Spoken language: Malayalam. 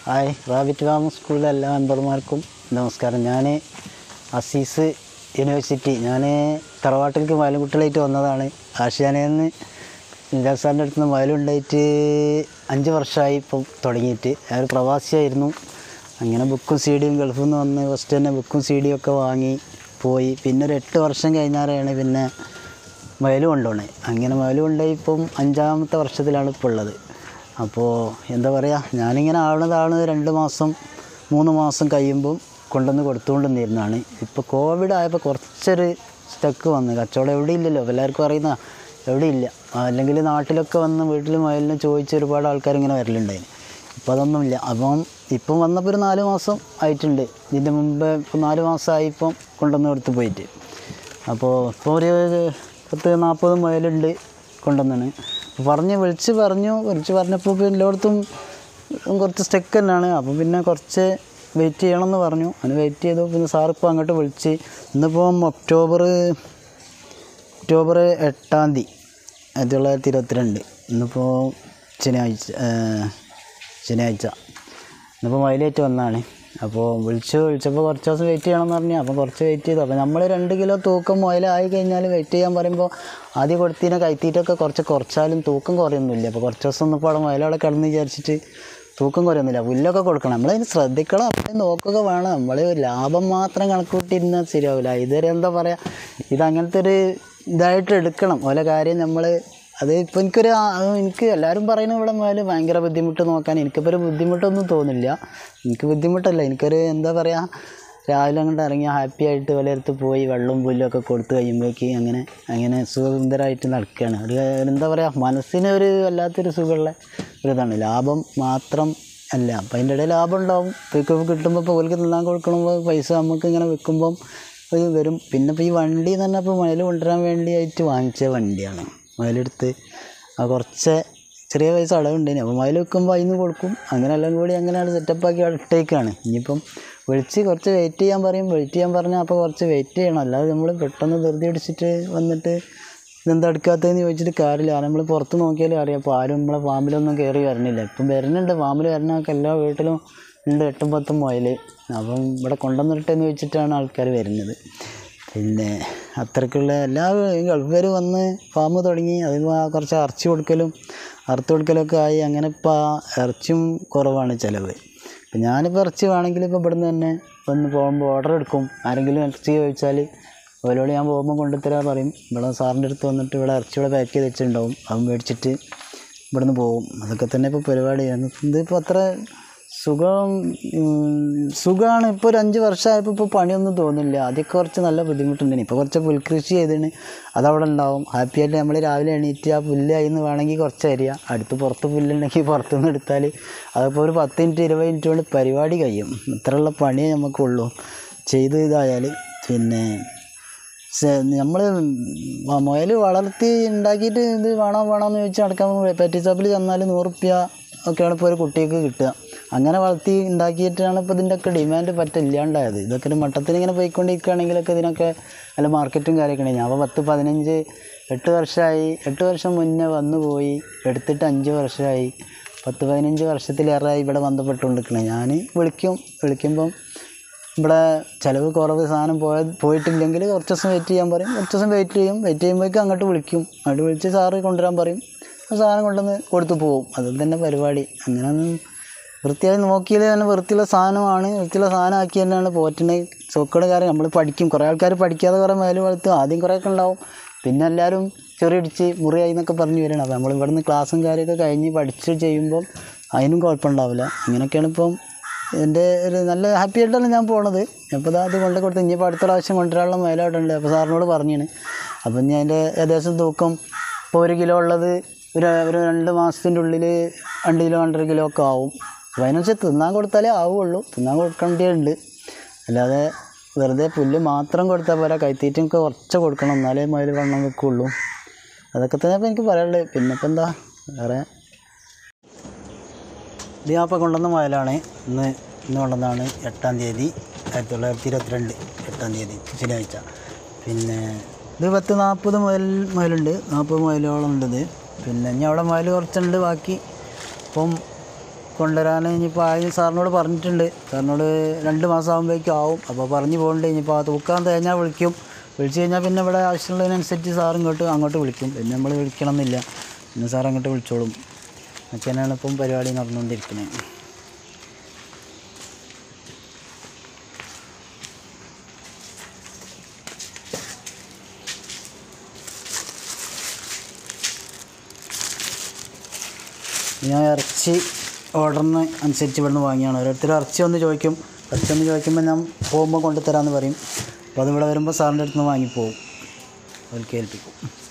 ഹായ് റാബിറ്റ് ഫാം സ്കൂളിലെ എല്ലാ മെമ്പർമാർക്കും നമസ്കാരം ഞാൻ അസീസ് യൂണിവേഴ്സിറ്റി ഞാൻ തറവാട്ടിലേക്ക് വയലുകുട്ടികളായിട്ട് വന്നതാണ് ആശാനയെന്ന് നിജാസ് സാറിൻ്റെ അടുത്ത് നിന്ന് വയലുണ്ടായിട്ട് അഞ്ച് വർഷമായി ഇപ്പം തുടങ്ങിയിട്ട് ഞാൻ ഒരു പ്രവാസിയായിരുന്നു അങ്ങനെ ബുക്കും സി ഡിയും ഗൾഫിൽ നിന്ന് വന്ന് ഫസ്റ്റ് തന്നെ ബുക്കും സി ഡിയും ഒക്കെ വാങ്ങി പോയി പിന്നെ ഒരു എട്ട് വർഷം കഴിഞ്ഞാലാണ് പിന്നെ വയലും കൊണ്ടുപോണേ അങ്ങനെ വയലും കൊണ്ടുപോയി ഇപ്പം അഞ്ചാമത്തെ വർഷത്തിലാണ് ഇപ്പോൾ ഉള്ളത് അപ്പോൾ എന്താ പറയുക ഞാനിങ്ങനെ ആവണതാണ് രണ്ട് മാസം മൂന്ന് മാസം കഴിയുമ്പം കൊണ്ടുവന്ന് കൊടുത്തുകൊണ്ട് നിന്നിരുന്നതാണ് ഇപ്പോൾ കോവിഡ് ആയപ്പോൾ കുറച്ചൊരു സ്റ്റക്ക് വന്ന് കച്ചവടം എവിടെ ഇല്ലല്ലോ എല്ലാവർക്കും അറിയുന്ന എവിടെ ഇല്ല അല്ലെങ്കിൽ നാട്ടിലൊക്കെ വന്ന് വീട്ടിൽ വയലിന് ചോദിച്ച് ഒരുപാട് ആൾക്കാർ ഇങ്ങനെ വരലുണ്ടായിരുന്നു ഇപ്പം അതൊന്നുമില്ല അപ്പം ഇപ്പം വന്നപ്പോൾ ഒരു നാല് മാസം ആയിട്ടുണ്ട് ഇതിൻ്റെ മുമ്പ് ഇപ്പം നാല് മാസമായി ഇപ്പം കൊണ്ടുവന്ന് കൊടുത്ത് പോയിട്ട് അപ്പോൾ ഇപ്പോൾ ഒരു പത്ത് നാൽപ്പത് മുയലുണ്ട് കൊണ്ടുവന്നാണ് പറഞ്ഞ് വിളിച്ച് പറഞ്ഞു വിളിച്ച് പറഞ്ഞപ്പോൾ ഇപ്പോൾ എല്ലായിടത്തും കുറച്ച് സ്റ്റെക്ക് തന്നെയാണ് അപ്പം പിന്നെ കുറച്ച് വെയിറ്റ് ചെയ്യണമെന്ന് പറഞ്ഞു അതിന് വെയിറ്റ് ചെയ്തു പിന്നെ സാർ ഇപ്പോൾ അങ്ങോട്ട് വിളിച്ച് ഇന്നിപ്പം ഒക്ടോബർ ഒക്ടോബർ എട്ടാം തീയതി ആയിരത്തി തൊള്ളായിരത്തി ഇരുപത്തിരണ്ട് ഇന്നിപ്പോൾ ശനിയാഴ്ച ഏഹ്, ശനിയാഴ്ച ഇന്നിപ്പോൾ മയിലേറ്റ് വന്നതാണ് അപ്പോൾ വിളിച്ചു വിളിച്ചപ്പോൾ കുറച്ച് ദിവസം വെയിറ്റ് ചെയ്യണമെന്ന് പറഞ്ഞു അപ്പോൾ കുറച്ച് വെയിറ്റ് ചെയ്തു അപ്പോൾ നമ്മൾ രണ്ട് കിലോ തൂക്കം മുയലായി കഴിഞ്ഞാൽ വെയിറ്റ് ചെയ്യാൻ പറയുമ്പോൾ ആദ്യം കൊടുത്തതിനെ കൈത്തീറ്റൊക്കെ കുറച്ച് കുറച്ചാലും തൂക്കം കുറയൊന്നുമില്ല അപ്പോൾ കുറച്ച് ദിവസം ഒന്നും ഇപ്പോൾ അവിടെ മുയലവിടെ കിടന്ന് വിചാരിച്ചിട്ട് തൂക്കം കുറയൊന്നുമില്ല പുല്ലൊക്കെ കൊടുക്കണം നമ്മളതിന് ശ്രദ്ധിക്കണം നമ്മളെ നോക്കുക വേണം നമ്മൾ ലാഭം മാത്രം കണക്കൂട്ടിയിരുന്നാൽ ശരിയാവില്ല ഇതുവരെ എന്താ പറയുക ഇതങ്ങനത്തെ ഒരു ഇതായിട്ട് എടുക്കണം ഓരോ കാര്യം നമ്മൾ അത് ഇപ്പോൾ എനിക്കൊരു ആ- എനിക്ക് എല്ലാവരും പറയുന്ന ഇവിടെ മുതൽ ഭയങ്കര ബുദ്ധിമുട്ട് നോക്കാൻ എനിക്കിപ്പോൾ ഒരു ബുദ്ധിമുട്ടൊന്നും തോന്നില്ല എനിക്ക് ബുദ്ധിമുട്ടല്ല എനിക്കൊരു എന്താ പറയുക രാവിലെ അങ്ങോട്ട് ഇറങ്ങി ഹാപ്പി ആയിട്ട് വലയടുത്ത് പോയി വെള്ളവും പുല്ലും ഒക്കെ കൊടുത്ത് കഴിയുമ്പോഴേക്ക് അങ്ങനെ അങ്ങനെ സുഖസുന്ദരമായിട്ട് നടക്കുകയാണ് ഒരു എന്താ പറയുക മനസ്സിന് ഒരു വല്ലാത്തൊരു സുഖമുള്ള ഒരു ഇതാണ് ലാഭം മാത്രം അല്ല അപ്പം അതിൻ്റെ ഇടയിൽ ലാഭം ഉണ്ടാവും ഇപ്പോൾ കിട്ടുമ്പോൾ ഇപ്പോൾ ഓൽക്ക് തിന്നാൻ കൊടുക്കുമ്പോൾ പൈസ നമുക്ക് ഇങ്ങനെ വെക്കുമ്പം ഇത് വരും പിന്നെ ഇപ്പോൾ ഈ വണ്ടി എന്ന് പറഞ്ഞാൽ ഇപ്പോൾ മുയൽ കൊണ്ടുവരാൻ വേണ്ടിയായിട്ട് വാങ്ങിച്ച വണ്ടിയാണ് മുയലെടുത്ത് ആ കുറച്ച് ചെറിയ പൈസ അടവുണ്ടേനി അപ്പോൾ മുയൽ വെക്കുമ്പോൾ അതിൽ നിന്ന് കൊടുക്കും അങ്ങനെ എല്ലാം കൂടി അങ്ങനെയാണ് സെറ്റപ്പാക്കി അവിടെ ഇട്ടേക്കാണ് ഇനിയിപ്പം വിളിച്ച് കുറച്ച് വെയിറ്റ് ചെയ്യാൻ പറയും വെയിറ്റ് ചെയ്യാൻ പറഞ്ഞാൽ അപ്പോൾ കുറച്ച് വെയിറ്റ് ചെയ്യണം അല്ലാതെ നമ്മൾ പെട്ടെന്ന് ധൃതി പിടിച്ചിട്ട് വന്നിട്ട് ഇതെന്താ എടുക്കാത്തതെന്ന് ചോദിച്ചിട്ട് കാര്യമില്ല നമ്മൾ പുറത്ത് നോക്കിയാലും അറിയാം അപ്പോൾ ആരും നമ്മളെ ഫാമിലൊന്നും കയറി വരണില്ല ഇപ്പം വരുന്നുണ്ട് ഫാമിൽ വരുന്നതൊക്കെ എല്ലാ വീട്ടിലും ഉണ്ട് എട്ടും പത്തും മുയൽ അപ്പം ഇവിടെ കൊണ്ടുവന്നിട്ടെന്ന് ചോദിച്ചിട്ടാണ് ആൾക്കാർ വരുന്നത് പിന്നെ അത്രയ്ക്കുള്ള എല്ലാ ഗൾഫുകാർ വന്ന് ഫാം തുടങ്ങി അതിന് ആ കുറച്ച് ഇറച്ചി കൊടുക്കലും അറുത്ത് കൊടുക്കലൊക്കെ ആയി അങ്ങനെ ഇപ്പോൾ ഇറച്ചിയും കുറവാണ് ചിലവ് ഇപ്പം ഞാനിപ്പോൾ ഇറച്ചി വേണമെങ്കിൽ ഇപ്പോൾ ഇവിടുന്ന് തന്നെ വന്ന് പോകുമ്പോൾ ഓർഡർ എടുക്കും ആരെങ്കിലും ഇറച്ചി ചോദിച്ചാൽ അവരോട് ഞാൻ പോകുമ്പോൾ കൊണ്ടുത്തരാൻ പറയും ഇവിടെ സാറിൻ്റെ അടുത്ത് വന്നിട്ട് ഇവിടെ ഇറച്ചി ഇവിടെ പാക്ക് ചെയ്ത് വെച്ചിട്ടുണ്ടാവും അവൻ മേടിച്ചിട്ട് ഇവിടുന്ന് പോകും അതൊക്കെ തന്നെ ഇപ്പോൾ പരിപാടി ഇതിപ്പോൾ അത്ര സുഖം സുഖമാണ് ഇപ്പോൾ ഒരു അഞ്ച് വർഷമായപ്പോൾ ഇപ്പോൾ പണിയൊന്നും തോന്നില്ല ആദ്യമൊക്കെ കുറച്ച് നല്ല ബുദ്ധിമുട്ടുണ്ടായിരുന്നു ഇപ്പോൾ കുറച്ച് പുൽകൃഷി ചെയ്തിന് അതവിടെ ഉണ്ടാവും ഹാപ്പി ആയിട്ട് നമ്മൾ രാവിലെ എണീറ്റ് ആ പുല്ല് അതിൽ നിന്ന് വേണമെങ്കിൽ കുറച്ച് അരിയ അടുത്ത് പുറത്ത് പുല്ലുണ്ടെങ്കിൽ പുറത്തുനിന്ന് എടുത്താൽ അതിപ്പോൾ ഒരു പത്ത് മിനിറ്റ് ഇരുപത് മിനിറ്റ് കൊണ്ട് പരിപാടി കഴിയും ഇത്രയുള്ള പണിയേ നമുക്കുള്ളൂ ചെയ്ത് ഇതായാൽ പിന്നെ നമ്മൾ മുയൽ വളർത്തി ഉണ്ടാക്കിയിട്ട് ഇത് വേണോ വേണോ എന്ന് ചോദിച്ച് നടക്കാൻ പെറ്റി ഷോപ്പിൽ ചെന്നാൽ നൂറുപ്യ ഒക്കെയാണ് ഇപ്പോൾ ഒരു കുട്ടിക്ക് കിട്ടുക അങ്ങനെ വളർത്തി ഉണ്ടാക്കിയിട്ടാണ് ഇപ്പോൾ ഇതിൻ്റെ ഒക്കെ ഡിമാൻഡ് പറ്റ ഇല്ലാണ്ടായത് ഇതൊക്കെ ഒരു മട്ടത്തിന് ഇങ്ങനെ പോയിക്കൊണ്ടിരിക്കുകയാണെങ്കിലൊക്കെ ഇതിനൊക്കെ നല്ല മാർക്കറ്റും കാര്യമൊക്കെ ഉണ്ട് ഞാൻ അപ്പോൾ പത്ത് പതിനഞ്ച് എട്ട് വർഷമായി എട്ട് വർഷം മുന്നേ വന്നു പോയി എടുത്തിട്ട് അഞ്ച് വർഷമായി പത്ത് പതിനഞ്ച് വർഷത്തിലേറെയായി ഇവിടെ ബന്ധപ്പെട്ടുകൊണ്ടിരിക്കണേ ഞാൻ വിളിക്കും വിളിക്കുമ്പം ഇവിടെ ചിലവ് കുറവ് സാധനം പോയ പോയിട്ടില്ലെങ്കിൽ കുറച്ച് ദിവസം വെയിറ്റ് ചെയ്യാൻ പറയും കുറച്ച് ദിവസം വെയിറ്റ് ചെയ്യും വെയിറ്റ് ചെയ്യുമ്പോഴേക്കും അങ്ങോട്ട് വിളിക്കും അങ്ങോട്ട് വിളിച്ച് സാറ് കൊണ്ടുവരാൻ പറയും ആ സാധനം കൊണ്ടുവന്ന് കൊടുത്തു പോകും അത് തന്നെ പരിപാടി അങ്ങനെ ഒന്നും വൃത്തിയായി നോക്കിയാൽ തന്നെ വൃത്തിയുള്ള സാധനമാണ് വൃത്തിയുള്ള സാധനമാക്കി തന്നെയാണ് പോറ്റുന്നത് സോക്കയുടെ കാര്യം നമ്മൾ പഠിക്കും കുറേ ആൾക്കാർ പഠിക്കാതെ കുറേ മേല് വളർത്തും ആദ്യം കുറേയൊക്കെ ഉണ്ടാവും പിന്നെ എല്ലാവരും ചെറിയടിച്ച് മുറിയായി എന്നൊക്കെ പറഞ്ഞു വരണം അപ്പോൾ നമ്മൾ ഇവിടുന്ന് ക്ലാസ്സും കാര്യമൊക്കെ കഴിഞ്ഞ് പഠിച്ച് ചെയ്യുമ്പം അതിനും കുഴപ്പമുണ്ടാവില്ല അങ്ങനെയൊക്കെയാണ് ഇപ്പം എൻ്റെ ഒരു നല്ല ഹാപ്പി ആയിട്ടാണ് ഞാൻ പോണത് അപ്പോൾ ഇതാ അത് കൊണ്ട് കൊടുത്ത് ഇനിയിപ്പോൾ അടുത്ത പ്രാവശ്യം കൊണ്ടുവരാനുള്ള മേലോട്ട് ഉണ്ട് അപ്പോൾ സാറിനോട് പറഞ്ഞാണ് അപ്പോൾ ഞാൻ അതിൻ്റെ ഏകദേശം തൂക്കം ഇപ്പോൾ ഒരു കിലോ ഉള്ളത് ഒരു ഒരു രണ്ട് മാസത്തിൻ്റെ ഉള്ളിൽ രണ്ട് കിലോ രണ്ടര കിലോ ഒക്കെ ആവും അപ്പോൾ അതിനനുസരിച്ച് തിന്നാൻ കൊടുത്താലേ ആവുള്ളൂ തിന്നാൻ കൊടുക്കേണ്ടതുണ്ട് അല്ലാതെ വെറുതെ പുല്ല് മാത്രം കൊടുത്താൽ പോരാ കൈത്തീറ്റൊക്കെ കുറച്ച് കൊടുക്കണം എന്നാലേ മുയൽ വണ്ണം വെക്കുള്ളൂ അതൊക്കെ തന്നെ ഇപ്പോൾ എനിക്ക് പറയാനുള്ളത് പിന്നെ ഇപ്പം എന്താ വേറെ ഇത് ഞാൻ ഇപ്പോൾ കൊണ്ടുവന്ന മുയലാണ് ഇന്ന് ഇന്ന് കൊണ്ടുവന്നതാണ് എട്ടാം തീയതി ആയിരത്തി തൊള്ളായിരത്തി ഇരുപത്തിരണ്ട് എട്ടാം തീയതി ശനിയാഴ്ച പിന്നെ ഇത് പത്ത് നാൽപ്പത് മുയൽ മുയലുണ്ട് നാൽപ്പത് മുയലോളം ഉണ്ട് ഇത് പിന്നെ ഇനി അവിടെ മുയൽ കുറച്ചുണ്ട് ബാക്കി ഇപ്പം കൊണ്ടുവരാൻ ഇനിയിപ്പോൾ ആദ്യം സാറിനോട് പറഞ്ഞിട്ടുണ്ട് സാറിനോട് രണ്ട് മാസം ആകുമ്പോഴേക്കും ആവും അപ്പോൾ പറഞ്ഞു പോകുന്നുണ്ട് ഇനിയിപ്പോൾ ആ തൂക്കാൻ തേഞ്ഞാൽ വിളിക്കും വിളിച്ചു കഴിഞ്ഞാൽ പിന്നെ ഇവിടെ ആവശ്യമുള്ളതിനനുസരിച്ച് സാർ ഇങ്ങോട്ട് അങ്ങോട്ട് വിളിക്കും പിന്നെ നമ്മൾ വിളിക്കണം എന്നില്ല പിന്നെ സാർ അങ്ങോട്ട് വിളിച്ചോളും ഒക്കെ തന്നെയാണ് ഇപ്പം പരിപാടി നടന്നുകൊണ്ടിരിക്കുന്നത് ഞാൻ ഇറച്ചി ഓർഡറിന് അനുസരിച്ച് ഇവിടുന്ന് വാങ്ങിയാണ് ഓരോരുത്തർ ഇറച്ചി ഒന്ന് ചോദിക്കും ഇറച്ചി ഒന്ന് ചോദിക്കുമ്പോൾ ഞാൻ പോകുമ്പോൾ കൊണ്ടുതരാമെന്ന് പറയും അപ്പോൾ അത് ഇവിടെ വരുമ്പോൾ സാറിൻ്റെ അടുത്ത് നിന്ന് വാങ്ങിപ്പോവും അവർക്ക് ഏൽപ്പിക്കും